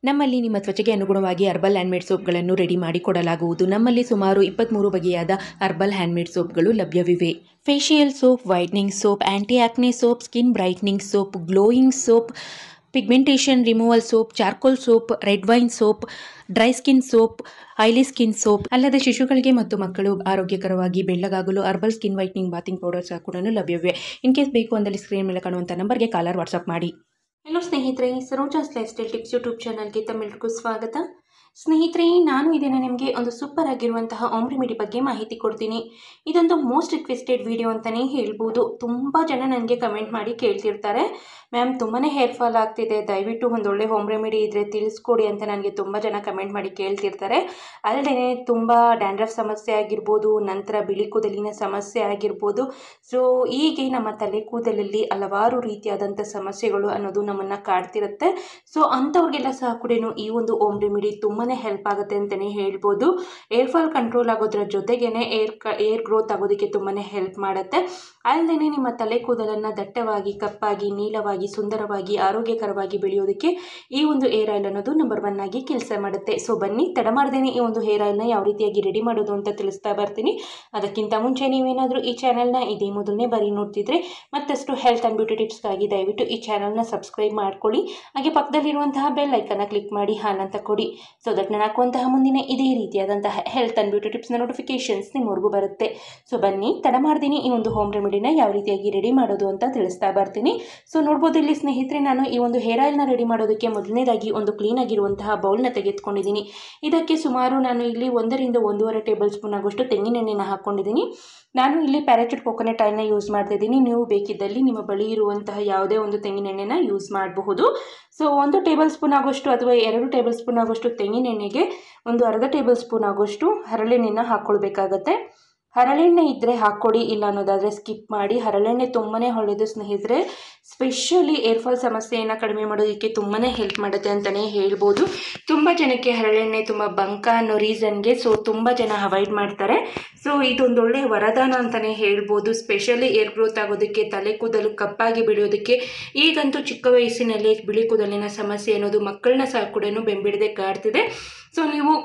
ನಮ್ಮಲ್ಲಿ ನಿಮ್ಮ ತ್ವಚೆಗೆ ಅನುಗುಣವಾಗಿ ಹರ್ಬಲ್ ಹ್ಯಾಂಡ್ಮೇಡ್ ಸೋಪ್ಗಳನ್ನು ರೆಡಿ ಮಾಡಿ ಕೊಡಲಾಗುವುದು ನಮ್ಮಲ್ಲಿ ಸುಮಾರು ಇಪ್ಪತ್ತ್ಮೂರು ಬಗೆಯಾದ ಹರ್ಬಲ್ ಹ್ಯಾಂಡ್ಮೇಡ್ ಸೋಪ್ಗಳು ಲಭ್ಯವಿವೆ facial soap whitening soap anti acne soap skin brightening soap glowing soap pigmentation removal soap charcoal soap red wine soap dry skin soap oily skin soap ಅಲ್ಲದೆ ಶಿಶುಗಳಿಗೆ ಮತ್ತು ಮಕ್ಕಳು ಆರೋಗ್ಯಕರವಾಗಿ ಬೆಳ್ಳಗಾಗಲು herbal skin whitening bathing powder ಸಹ ಕೂಡ ಲಭ್ಯವಿವೆ in case ಬೇಕು ಅಂದಲ್ಲಿ ಸ್ಕ್ರೀನ್ ಮೇಲೆ ಕಾಣುವಂಥ ನಂಬರ್ಗೆ ಕಾಲರ್ ವಾಟ್ಸಪ್ ಮಾಡಿ ಹಲೋ ಸ್ನೇಹಿತರೆ Saroja's life style tips YouTube ಚಾನಲ್ಗೆ ತಮ್ಮೆಲ್ಲರಿಗೂ ಸ್ವಾಗತ ಸ್ನೇಹಿತರೆ ನಾನು ಇದನ್ನು ನಿಮಗೆ ಒಂದು ಸೂಪರ್ ಆಗಿರುವಂತಹ ಹೋಮ್ ರೆಮಿಡಿ ಬಗ್ಗೆ ಮಾಹಿತಿ ಕೊಡ್ತೀನಿ ಇದೊಂದು ಮೋಸ್ಟ್ ರಿಕ್ವೆಸ್ಟೆಡ್ ವಿಡಿಯೋ ಅಂತಲೇ ಹೇಳ್ಬೋದು ತುಂಬ ಜನ ನನಗೆ ಕಮೆಂಟ್ ಮಾಡಿ ಕೇಳ್ತಿರ್ತಾರೆ ಮ್ಯಾಮ್ ತುಂಬಾ ಹೇರ್ ಫಾಲ್ ಆಗ್ತಿದೆ ದಯವಿಟ್ಟು ಒಂದೊಳ್ಳೆ ಹೋಮ್ ರೆಮಿಡಿ ಇದ್ದರೆ ತಿಳಿಸ್ಕೊಡಿ ಅಂತ ನನಗೆ ತುಂಬ ಜನ ಕಮೆಂಟ್ ಮಾಡಿ ಕೇಳ್ತಿರ್ತಾರೆ ಅಲ್ಲದೆ ತುಂಬ ಡ್ಯಾಂಡ್ರಫ್ ಸಮಸ್ಯೆ ಆಗಿರ್ಬೋದು ನಂತರ ಬಿಳಿ ಕೂದಲಿನ ಸಮಸ್ಯೆ ಆಗಿರ್ಬೋದು ಸೊ ಹೀಗೆ ನಮ್ಮ ತಲೆ ಕೂದಲಲ್ಲಿ ಹಲವಾರು ರೀತಿಯಾದಂಥ ಸಮಸ್ಯೆಗಳು ಅನ್ನೋದು ನಮ್ಮನ್ನು ಕಾಡ್ತಿರುತ್ತೆ ಸೊ ಅಂಥವ್ರಿಗೆಲ್ಲ ಸಹ ಕೂಡ ಈ ಒಂದು ಹೋಮ್ ರೆಮಿಡಿ ತುಂಬಾ ಹೆಲ್ಪ್ ಆಗುತ್ತೆ ಅಂತಲೇ ಹೇಳ್ಬೋದು ಏರ್ ಫಾಲ್ ಕಂಟ್ರೋಲ್ ಆಗೋದ್ರ ಜೊತೆಗೇನೆ ಏರ್ ಕ ಏರ್ ಗ್ರೋತ್ ಆಗೋದಕ್ಕೆ ತುಂಬಾ ಹೆಲ್ಪ್ ಮಾಡುತ್ತೆ ಅಲ್ಲದೆ ನಿಮ್ಮ ತಲೆ ಕೂದಲನ್ನು ದಟ್ಟವಾಗಿ ಕಪ್ಪಾಗಿ ನೀಳವಾಗಿ ಸುಂದರವಾಗಿ ಆರೋಗ್ಯಕರವಾಗಿ ಬೆಳೆಯೋದಕ್ಕೆ ಈ ಒಂದು ಏರ್ ಆಯಿಲ್ ಅನ್ನೋದು ನಂಬರ್ ಒನ್ ಆಗಿ ಕೆಲಸ ಮಾಡುತ್ತೆ ಸೊ ಬನ್ನಿ ತಡ ಮಾಡ್ದೇನೆ ಈ ಒಂದು ಹೇರ್ ಆಯಿಲ್ನ ಯಾವ ರೀತಿಯಾಗಿ ರೆಡಿ ಮಾಡೋದು ಅಂತ ತಿಳಿಸ್ತಾ ಬರ್ತೀನಿ ಅದಕ್ಕಿಂತ ಮುಂಚೆ ನೀವೇನಾದರೂ ಈ ಚಾನಲ್ನ ಇದೇ ಮೊದಲನೇ ಬಾರಿ ನೋಡ್ತಿದ್ರೆ ಮತ್ತಷ್ಟು ಹೆಲ್ತ್ ಆ್ಯಂಡ್ ಬ್ಯೂಟಿ ಟಿಪ್ಸ್ಗಾಗಿ ದಯವಿಟ್ಟು ಈ ಚಾನಲ್ನ ಸಬ್ಸ್ಕ್ರೈಬ್ ಮಾಡ್ಕೊಳ್ಳಿ ಹಾಗೆ ಪಕ್ಕದಲ್ಲಿರುವಂತಹ ಬೆಲ್ ಐಕನ್ನ ಕ್ಲಿಕ್ ಮಾಡಿ ಹಾಲ್ ಅಂತ ಕೊಡಿ ಸೊ ದಟ್ ನಾನು ಹಾಕುವಂತಹ ಮುಂದಿನ ಇದೇ ರೀತಿಯಾದಂತಹ ಹೆಲ್ತ್ ಆ್ಯಂಡ್ ಬ್ಯೂಟಿ ಟಿಪ್ಸ್ನ ನೋಟಿಫಿಕೇಷನ್ಸ್ ನಿಮ್ಮವರೆಗೂ ಬರುತ್ತೆ ಸೊ ಬನ್ನಿ ತಡ ಮಾಡ್ತೀನಿ ಈ ಒಂದು ಹೋಮ್ ರೆಮಿಡಿನ ಯಾವ ರೀತಿಯಾಗಿ ರೆಡಿ ಮಾಡೋದು ಅಂತ ತಿಳಿಸ್ತಾ ಬರ್ತೀನಿ ಸೊ ನೋಡ್ಬೋದು ಇಲ್ಲಿ ಸ್ನೇಹಿತರೆ ನಾನು ಈ ಒಂದು ಹೇರ್ ಆಯಿಲ್ನ ರೆಡಿ ಮಾಡೋದಕ್ಕೆ ಮೊದಲನೇದಾಗಿ ಒಂದು ಕ್ಲೀನ್ ಆಗಿರುವಂತಹ ಬೌಲ್ನ ತೆಗೆದುಕೊಂಡಿದ್ದೀನಿ ಇದಕ್ಕೆ ಸುಮಾರು ನಾನು ಇಲ್ಲಿ ಒಂದರಿಂದ ಒಂದೂವರೆ ಟೇಬಲ್ ಸ್ಪೂನ್ ಆಗುವಷ್ಟು ತೆಂಗಿನೆಣ್ಣೆನ ಹಾಕ್ಕೊಂಡಿದ್ದೀನಿ ನಾನು ಇಲ್ಲಿ ಪ್ಯಾರಾಚೂಟ್ ಕೊಕೊನಟ್ ಆಯಿಲ್ನ ಯೂಸ್ ಮಾಡ್ತಾ ಇದ್ದೀನಿ ನೀವು ಬೇಕಿದ್ದಲ್ಲಿ ನಿಮ್ಮ ಬಳಿ ಇರುವಂತಹ ಯಾವುದೇ ಒಂದು ತೆಂಗಿನೆಣ್ಣೆನ ಯೂಸ್ ಮಾಡಬಹುದು ಸೊ ಒಂದು ಟೇಬಲ್ ಸ್ಪೂನ್ ಆಗೋಷ್ಟು ಅಥವಾ ಎರಡು ಟೇಬಲ್ ಸ್ಪೂನ್ ಆಗೋಷ್ಟು ತೆಂಗಿನೆಣ್ಣೆಗೆ ಒಂದು ಅರ್ಧ ಟೇಬಲ್ ಸ್ಪೂನ್ ಆಗೋಷ್ಟು ಹರಳೆಣ್ಣೆನ ಹಾಕ್ಕೊಳ್ಬೇಕಾಗತ್ತೆ ಹರಳೆಣ್ಣೆ ಇದ್ದರೆ ಹಾಕ್ಕೊಡಿ ಇಲ್ಲ ಅನ್ನೋದಾದರೆ ಸ್ಕಿಪ್ ಮಾಡಿ ಹರಳೆಣ್ಣೆ ತುಂಬಾ ಒಳ್ಳೆಯದು ಸ್ನೇಹಿತರೆ ಸ್ಪೆಷಲಿ ಏರ್ಫಾಲ್ ಸಮಸ್ಯೆಯನ್ನು ಕಡಿಮೆ ಮಾಡೋದಕ್ಕೆ ತುಂಬಾ ಹೆಲ್ಪ್ ಮಾಡುತ್ತೆ ಅಂತಲೇ ಹೇಳ್ಬೋದು ತುಂಬ ಜನಕ್ಕೆ ಹರಳೆಣ್ಣೆ ತುಂಬ ಬಂಕ ಅನ್ನೋ ರೀಸನ್ಗೆ ಸೊ ತುಂಬ ಜನ ಅವಾಯ್ಡ್ ಮಾಡ್ತಾರೆ ಸೊ ಇದೊಂದು ಒಳ್ಳೆ ವರದಾನ ಅಂತಲೇ ಹೇಳ್ಬೋದು ಸ್ಪೆಷಲಿ ಏರ್ ಗ್ರೋತ್ ಆಗೋದಕ್ಕೆ ತಲೆ ಕೂದಲು ಕಪ್ಪಾಗಿ ಬೆಳೆಯೋದಕ್ಕೆ ಈಗಂತೂ ಚಿಕ್ಕ ವಯಸ್ಸಿನಲ್ಲಿ ಬಿಳಿ ಕೂದಲಿನ ಸಮಸ್ಯೆ ಅನ್ನೋದು ಮಕ್ಕಳನ್ನ ಸಹ ಕೂಡ ಬೆಂಬಿಡದೆ ಕಾಡ್ತಿದೆ ಸೊ ನೀವು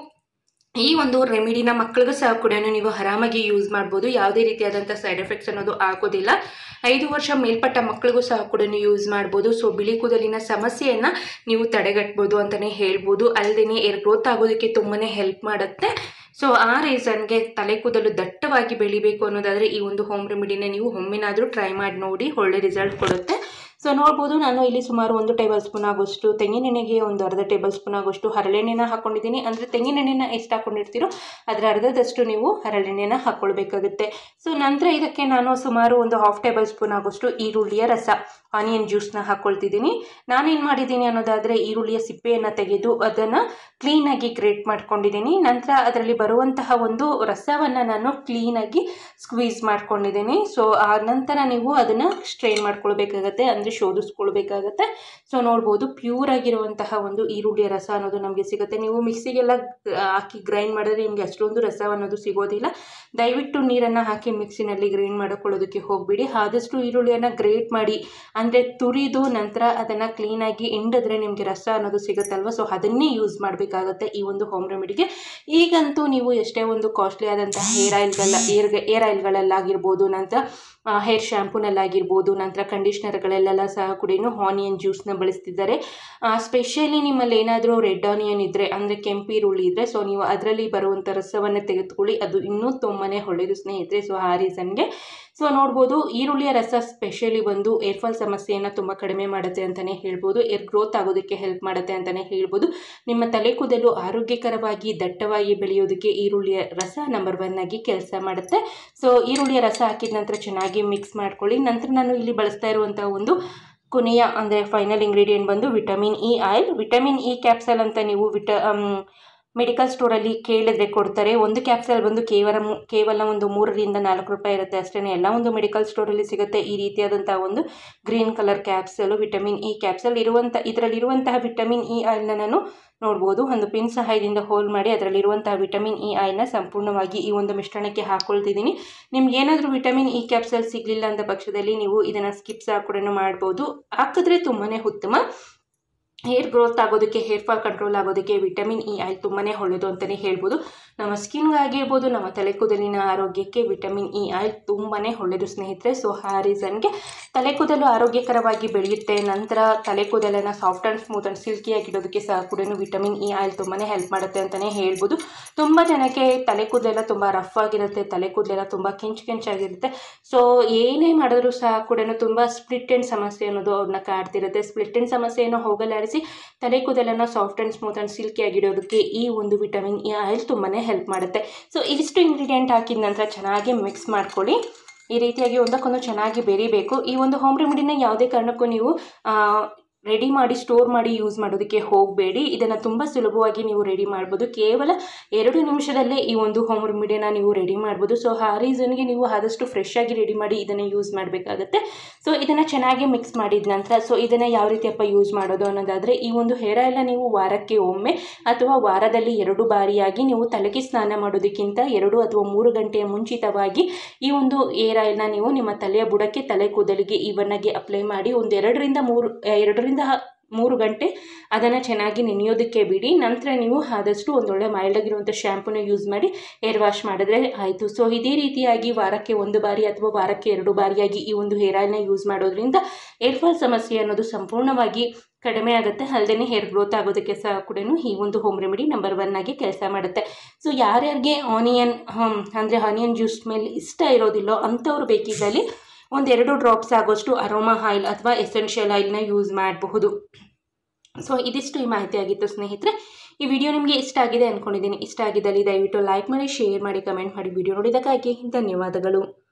ಈ ಒಂದು ರೆಮಿಡಿನ ಮಕ್ಕಳಿಗೂ ಸಹ ಕೂಡ ನೀವು ಆರಾಮಾಗಿ ಯೂಸ್ ಮಾಡ್ಬೋದು ಯಾವುದೇ ರೀತಿಯಾದಂಥ ಸೈಡ್ ಎಫೆಕ್ಟ್ಸ್ ಅನ್ನೋದು ಆಗೋದಿಲ್ಲ ಐದು ವರ್ಷ ಮೇಲ್ಪಟ್ಟ ಮಕ್ಕಳಿಗೂ ಸಹ ಕೂಡ ಯೂಸ್ ಮಾಡ್ಬೋದು ಸೊ ಬಿಳಿ ಕೂದಲಿನ ಸಮಸ್ಯೆಯನ್ನು ನೀವು ತಡೆಗಟ್ಬೋದು ಅಂತಲೇ ಹೇಳ್ಬೋದು ಅಲ್ಲದೆ ಏರ್ ಗ್ರೋತ್ ಆಗೋದಕ್ಕೆ ತುಂಬಾ ಹೆಲ್ಪ್ ಮಾಡುತ್ತೆ ಸೊ ಆ ರೀಸನ್ಗೆ ತಲೆ ಕೂದಲು ದಟ್ಟವಾಗಿ ಬೆಳಿಬೇಕು ಅನ್ನೋದಾದರೆ ಈ ಒಂದು ಹೋಮ್ ರೆಮಿಡಿನ ನೀವು ಒಮ್ಮೆನಾದರೂ ಟ್ರೈ ಮಾಡಿ ನೋಡಿ ಒಳ್ಳೆ ರಿಸಲ್ಟ್ ಕೊಡುತ್ತೆ ಸೊ ನೋಡ್ಬೋದು ನಾನು ಇಲ್ಲಿ ಸುಮಾರು ಒಂದು ಟೇಬಲ್ ಸ್ಪೂನ್ ಆಗೋಷ್ಟು ತೆಂಗಿನೆಣ್ಣೆಗೆ ಒಂದು ಅರ್ಧ ಟೇಬಲ್ ಸ್ಪೂನ್ ಆಗೋಷ್ಟು ಹರಳೆಣ್ಣೆನ ಹಾಕ್ಕೊಂಡಿದ್ದೀನಿ ಅಂದರೆ ತೆಂಗಿನೆಣ್ಣೆನ ಎಷ್ಟು ಹಾಕ್ಕೊಂಡಿರ್ತೀರೋ ಅದರ ಅರ್ಧದಷ್ಟು ನೀವು ಹರಳೆಣ್ಣೆನ ಹಾಕ್ಕೊಳ್ಬೇಕಾಗುತ್ತೆ ಸೊ ನಂತರ ಇದಕ್ಕೆ ನಾನು ಸುಮಾರು ಒಂದು ಹಾಫ್ ಟೇಬಲ್ ಸ್ಪೂನ್ ಆಗೋಷ್ಟು ಈರುಳ್ಳಿಯ ರಸ ಆನಿಯನ್ ಜ್ಯೂಸ್ನ ಹಾಕ್ಕೊಳ್ತಿದ್ದೀನಿ ನಾನೇನು ಮಾಡಿದ್ದೀನಿ ಅನ್ನೋದಾದರೆ ಈರುಳ್ಳಿಯ ಸಿಪ್ಪೆಯನ್ನು ತೆಗೆದು ಅದನ್ನು ಕ್ಲೀನಾಗಿ ಗ್ರೇಟ್ ಮಾಡ್ಕೊಂಡಿದ್ದೀನಿ ನಂತರ ಅದರಲ್ಲಿ ಬರುವಂತಹ ಒಂದು ರಸವನ್ನು ನಾನು ಕ್ಲೀನಾಗಿ ಸ್ಕ್ವೀಸ್ ಮಾಡ್ಕೊಂಡಿದ್ದೀನಿ ಸೊ ಆ ನಂತರ ನೀವು ಅದನ್ನು ಸ್ಟ್ರೈನ್ ಮಾಡ್ಕೊಳ್ಬೇಕಾಗತ್ತೆ ಅಂದರೆ ಶೋಧಿಸ್ಕೊಳ್ಬೇಕಾಗತ್ತೆ ಸೊ ನೋಡ್ಬೋದು ಪ್ಯೂರ್ ಆಗಿರುವಂತಹ ಒಂದು ಈರುಳ್ಳಿಯ ರಸ ಅನ್ನೋದು ನಮಗೆ ಸಿಗುತ್ತೆ ನೀವು ಮಿಕ್ಸಿಗೆಲ್ಲ ಹಾಕಿ ಗ್ರೈಂಡ್ ಮಾಡಿದ್ರೆ ನಿಮಗೆ ಅಷ್ಟೊಂದು ರಸ ಅನ್ನೋದು ಸಿಗೋದಿಲ್ಲ ದಯವಿಟ್ಟು ನೀರನ್ನು ಹಾಕಿ ಮಿಕ್ಸಿನಲ್ಲಿ ಗ್ರೈಂಡ್ ಮಾಡ್ಕೊಳ್ಳೋದಕ್ಕೆ ಹೋಗಬೇಡಿ ಆದಷ್ಟು ಈರುಳ್ಳಿಯನ್ನು ಗ್ರೇಟ್ ಮಾಡಿ ಅಂದರೆ ತುರಿದು ನಂತರ ಅದನ್ನು ಕ್ಲೀನಾಗಿ ಹಿಂಡಿದ್ರೆ ನಿಮಗೆ ರಸ ಅನ್ನೋದು ಸಿಗುತ್ತಲ್ವ ಸೊ ಅದನ್ನೇ ಯೂಸ್ ಮಾಡಬೇಕಾಗುತ್ತೆ ಈ ಒಂದು ಹೋಮ್ ರೆಮಿಡಿಗೆ ಈಗಂತೂ ನೀವು ಎಷ್ಟೇ ಒಂದು ಕಾಸ್ಟ್ಲಿ ಆದಂತಹ ಹೇರ್ ಆಯಿಲ್ಗಳ ಏರ್ ಏರ್ ಆಯಿಲ್ಗಳಲ್ಲಾಗಿರ್ಬೋದು ನಂತರ ಹೇರ್ ಶ್ಯಾಂಪೂನಲ್ಲಾಗಿರ್ಬೋದು ನಂತರ ಕಂಡೀಷ್ನರ್ಗಳಲ್ಲೆಲ್ಲ ಸಹ ಕೂಡ ಆನಿಯನ್ ಜ್ಯೂಸ್ನ ಬಳಸ್ತಿದ್ದಾರೆ ಸ್ಪೆಷಲಿ ನಿಮ್ಮಲ್ಲಿ ಏನಾದರೂ ರೆಡ್ ಆನಿಯನ್ ಇದ್ದರೆ ಅಂದರೆ ಕೆಂಪು ಈರುಳ್ಳಿ ಇದ್ದರೆ ಸೊ ನೀವು ಅದರಲ್ಲಿ ಬರುವಂಥ ರಸವನ್ನು ತೆಗೆದುಕೊಳ್ಳಿ ಅದು ಇನ್ನೂ ತುಂಬಾ ಒಳ್ಳೆಯದು ಸ್ನೇಹಿತರೆ ಸೊ ಆ ರೀಸನ್ಗೆ ಸೊ ನೋಡ್ಬೋದು ಈರುಳ್ಳಿಯ ರಸ ಸ್ಪೆಷಲಿ ಬಂದು ಏರ್ಫಾಲ್ ಸಮಸ್ಯೆಯನ್ನು ತುಂಬ ಕಡಿಮೆ ಮಾಡುತ್ತೆ ಅಂತಲೇ ಹೇಳ್ಬೋದು ಏರ್ ಗ್ರೋತ್ ಆಗೋದಕ್ಕೆ ಹೆಲ್ಪ್ ಮಾಡುತ್ತೆ ಅಂತಲೇ ಹೇಳ್ಬೋದು ನಿಮ್ಮ ತಲೆ ಕೂದಲು ಆರೋಗ್ಯಕರವಾಗಿ ದಟ್ಟವಾಗಿ ಬೆಳೆಯೋದಕ್ಕೆ ಈರುಳ್ಳಿಯ ರಸ ನಂಬರ್ ಒನ್ ಆಗಿ ಕೆಲಸ ಮಾಡುತ್ತೆ ಸೊ ಈರುಳ್ಳಿಯ ರಸ ಹಾಕಿದ ನಂತರ ಚೆನ್ನಾಗಿ ಮಿಕ್ಸ್ ಮಾಡ್ಕೊಳ್ಳಿ ನಂತರ ನಾನು ಇಲ್ಲಿ ಬಳಸ್ತಾ ಇರುವಂಥ ಒಂದು ಕೊನೆಯ ಅಂದರೆ ಫೈನಲ್ ಇಂಗ್ರೀಡಿಯೆಂಟ್ ಬಂದು vitamin E oil vitamin E capsule ಅಂತ ನೀವು ವಿಟ ಮೆಡಿಕಲ್ ಸ್ಟೋರಲ್ಲಿ ಕೇಳಿದ್ರೆ ಕೊಡ್ತಾರೆ ಒಂದು ಕ್ಯಾಪ್ಸಲ್ ಬಂದು ಕೇವಲ ಮು ಕೇವಲ ಒಂದು ಮೂರರಿಂದ ನಾಲ್ಕು ರೂಪಾಯಿ ಇರುತ್ತೆ ಅಷ್ಟೇ ಎಲ್ಲ ಒಂದು ಮೆಡಿಕಲ್ ಸ್ಟೋರಲ್ಲಿ ಸಿಗುತ್ತೆ ಈ ರೀತಿಯಾದಂಥ ಒಂದು green colour capsule vitamin E capsule ಇರುವಂಥ ಇದರಲ್ಲಿರುವಂತಹ ವಿಟಮಿನ್ ಇ ಆಯಿಲ್ನ ನಾನು ನೋಡ್ಬೋದು ಒಂದು ಪಿನ್ ಸಹಾಯದಿಂದ ಹೋಲ್ ಮಾಡಿ ಅದರಲ್ಲಿರುವಂತಹ ವಿಟಮಿನ್ ಇ ಆಯಿಲ್ನ ಸಂಪೂರ್ಣವಾಗಿ ಈ ಒಂದು ಮಿಶ್ರಣಕ್ಕೆ ಹಾಕ್ಕೊಳ್ತಿದ್ದೀನಿ ನಿಮ್ಗೆ ಏನಾದರೂ ವಿಟಮಿನ್ ಇ ಕ್ಯಾಪ್ಸಲ್ ಸಿಗಲಿಲ್ಲ ಅಂತ ಪಕ್ಷದಲ್ಲಿ ನೀವು ಇದನ್ನು ಸ್ಕಿಪ್ ಸಹ ಕೂಡ ಮಾಡ್ಬೋದು ಹಾಕಿದ್ರೆ ತುಂಬಾ ಉತ್ತಮ ಹೇರ್ ಗ್ರೋತ್ ಆಗೋದಕ್ಕೆ ಹೇರ್ ಫಾಲ್ ಕಂಟ್ರೋಲ್ ಆಗೋದಕ್ಕೆ ವಿಟಮಿನ್ ಇ ಆಯಿಲ್ ತುಂಬಾ ಒಳ್ಳೆಯದು ಅಂತಲೇ ಹೇಳ್ಬೋದು ನಮ್ಮ ಸ್ಕಿನ್ಗಾಗಿರ್ಬೋದು ನಮ್ಮ ತಲೆ ಕೂದಲಿನ ಆರೋಗ್ಯಕ್ಕೆ ವಿಟಮಿನ್ ಇ ಆಯಿಲ್ ತುಂಬಾ ಒಳ್ಳೆಯದು ಸ್ನೇಹಿತರೆ ಸೊ ಆ ರೀಸನ್ಗೆ ತಲೆ ಕೂದಲು ಆರೋಗ್ಯಕರವಾಗಿ ಬೆಳೆಯುತ್ತೆ ನಂತರ ತಲೆ ಕೂದಲನ್ನು ಸಾಫ್ಟ್ ಆ್ಯಂಡ್ ಸ್ಮೂತ್ ಆ್ಯಂಡ್ ಸಿಲ್ಕಿಯಾಗಿಡೋದಕ್ಕೆ ಸಹ ಕೂಡ ವಿಟಮಿನ್ ಇ ಆಯಿಲ್ ತುಂಬಾ ಹೆಲ್ಪ್ ಮಾಡುತ್ತೆ ಅಂತಲೇ ಹೇಳ್ಬೋದು ತುಂಬ ಜನಕ್ಕೆ ತಲೆ ಕೂದಲೆಲ್ಲ ತುಂಬ ರಫ್ ಆಗಿರುತ್ತೆ ತಲೆ ಕೂದಲೆಲ್ಲ ತುಂಬ ಕೆಂಚು ಕೆಂಚಾಗಿರುತ್ತೆ ಸೊ ಏನೇ ಮಾಡಿದ್ರೂ ಸಹ ಕೂಡ ತುಂಬ ಸ್ಪ್ಲಿಟ್ ಎಂಡ್ ಸಮಸ್ಯೆ ಅನ್ನೋದು ಅವ್ರನ್ನ ಕಾಡ್ತಿರುತ್ತೆ ಸ್ಪ್ಲಿಟ್ ಎಂಡ್ ಸಮಸ್ಯೆಯನ್ನು ಹೋಗಲಾಡಿಸಿ ತಲೆ ಕೂದಲನ್ನು soft and smooth and silky ಆಗಿಡೋದಕ್ಕೆ ಈ ಒಂದು ವಿಟಮಿನ್ ಇ ಆಯಿಲ್ ತುಂಬಾ ಹೆಲ್ಪ್ ಮಾಡುತ್ತೆ ಸೊ ಇವಿಷ್ಟು ಇಂಗ್ರೀಡಿಯೆಂಟ್ ಹಾಕಿದ ನಂತರ ಚೆನ್ನಾಗಿ ಮಿಕ್ಸ್ ಮಾಡ್ಕೊಳ್ಳಿ ಈ ರೀತಿಯಾಗಿ ಒಂದಕ್ಕೊಂದು ಚೆನ್ನಾಗಿ ಬೆರಿಬೇಕು ಈ ಒಂದು ಹೋಮ್ ರೆಮಿಡಿನ ಯಾವುದೇ ಕಾರಣಕ್ಕೂ ನೀವು ರೆಡಿ ಮಾಡಿ ಸ್ಟೋರ್ ಮಾಡಿ ಯೂಸ್ ಮಾಡೋದಕ್ಕೆ ಹೋಗಬೇಡಿ ಇದನ್ನು ತುಂಬ ಸುಲಭವಾಗಿ ನೀವು ರೆಡಿ ಮಾಡ್ಬೋದು ಕೇವಲ ಎರಡು ನಿಮಿಷದಲ್ಲೇ ಈ ಒಂದು ಹೋಮ್ ರೆಮಿಡಿನ ನೀವು ರೆಡಿ ಮಾಡ್ಬೋದು ಸೊ ಆ ರೀಸನ್ಗೆ ನೀವು ಆದಷ್ಟು ಫ್ರೆಶ್ ಆಗಿ ರೆಡಿ ಮಾಡಿ ಇದನ್ನು ಯೂಸ್ ಮಾಡಬೇಕಾಗತ್ತೆ ಸೊ ಇದನ್ನು ಚೆನ್ನಾಗಿ ಮಿಕ್ಸ್ ಮಾಡಿದ ನಂತರ ಸೊ ಇದನ್ನು ಯಾವ ರೀತಿಯಪ್ಪ ಯೂಸ್ ಮಾಡೋದು ಅನ್ನೋದಾದರೆ ಈ ಒಂದು ಹೇರ್ ಆಯಿಲ್ನ ನೀವು ವಾರಕ್ಕೆ ಒಮ್ಮೆ ಅಥವಾ ವಾರದಲ್ಲಿ ಎರಡು ಬಾರಿಯಾಗಿ ನೀವು ತಲೆಗೆ ಸ್ನಾನ ಮಾಡೋದಕ್ಕಿಂತ ಎರಡು ಅಥವಾ ಮೂರು ಗಂಟೆಯ ಮುಂಚಿತವಾಗಿ ಈ ಒಂದು ಏರ್ ಆಯಿಲ್ನ ನೀವು ನಿಮ್ಮ ತಲೆಯ ಬುಡಕ್ಕೆ ತಲೆ ಕೂದಲಿಗೆ ಇವನ್ನಾಗಿ ಅಪ್ಲೈ ಮಾಡಿ ಒಂದು ಎರಡರಿಂದ ಮೂರು ಎರಡರಿಂದ ಮೂರು ಗಂಟೆ ಅದನ್ನು ಚೆನ್ನಾಗಿ ನೆನೆಯೋದಕ್ಕೆ ಬಿಡಿ ನಂತರ ನೀವು ಆದಷ್ಟು ಒಂದೊಳ್ಳೆ ಮೈಲ್ಡ್ ಆಗಿರುವಂಥ ಶ್ಯಾಂಪೂನ ಯೂಸ್ ಮಾಡಿ ಏರ್ ವಾಶ್ ಮಾಡಿದ್ರೆ ಆಯಿತು ಸೊ ಇದೇ ರೀತಿಯಾಗಿ ವಾರಕ್ಕೆ ಒಂದು ಬಾರಿ ಅಥವಾ ವಾರಕ್ಕೆ ಎರಡು ಬಾರಿಯಾಗಿ ಈ ಒಂದು ಹೇರ್ ಆಯಿಲ್ನ ಯೂಸ್ ಮಾಡೋದ್ರಿಂದ ಏರ್ ಫಾಲ್ ಸಮಸ್ಯೆ ಅನ್ನೋದು ಸಂಪೂರ್ಣವಾಗಿ ಕಡಿಮೆ ಆಗುತ್ತೆ ಅಲ್ಲದೆ ಹೇರ್ ಗ್ರೋತ್ ಆಗೋದಕ್ಕೆ ಸಹ ಕೂಡ ಈ ಒಂದು ಹೋಮ್ ರೆಮಿಡಿ ನಂಬರ್ ಒನ್ ಆಗಿ ಕೆಲಸ ಮಾಡುತ್ತೆ ಸೊ ಯಾರ್ಯಾರಿಗೆ ಆನಿಯನ್ ಅಂದರೆ ಆನಿಯನ್ ಜ್ಯೂಸ್ ಮೇಲೆ ಇಷ್ಟ ಇರೋದಿಲ್ಲೋ ಅಂಥವ್ರು ಬೇಕಿದ್ದಲ್ಲಿ ಒಂದೆರಡು ಡ್ರಾಪ್ಸ್ ಆಗೋಷ್ಟು ಅರೋಮಾ ಆಯಿಲ್ ಅಥವಾ ಎಸೆನ್ಷಿಯಲ್ ಆಯಿಲ್ನ ಯೂಸ್ ಮಾಡಬಹುದು ಸೊ ಇದಿಷ್ಟು ಈ ಮಾಹಿತಿ ಆಗಿತ್ತು ಸ್ನೇಹಿತರೆ ಈ ವಿಡಿಯೋ ನಿಮಗೆ ಇಷ್ಟ ಆಗಿದೆ ಅಂದ್ಕೊಂಡಿದ್ದೀನಿ ಇಷ್ಟ ಆಗಿದ್ದಲ್ಲಿ ದಯವಿಟ್ಟು ಲೈಕ್ ಮಾಡಿ ಶೇರ್ ಮಾಡಿ ಕಮೆಂಟ್ ಮಾಡಿ ವಿಡಿಯೋ ನೋಡಿದ್ದಕ್ಕಾಗಿ ಧನ್ಯವಾದಗಳು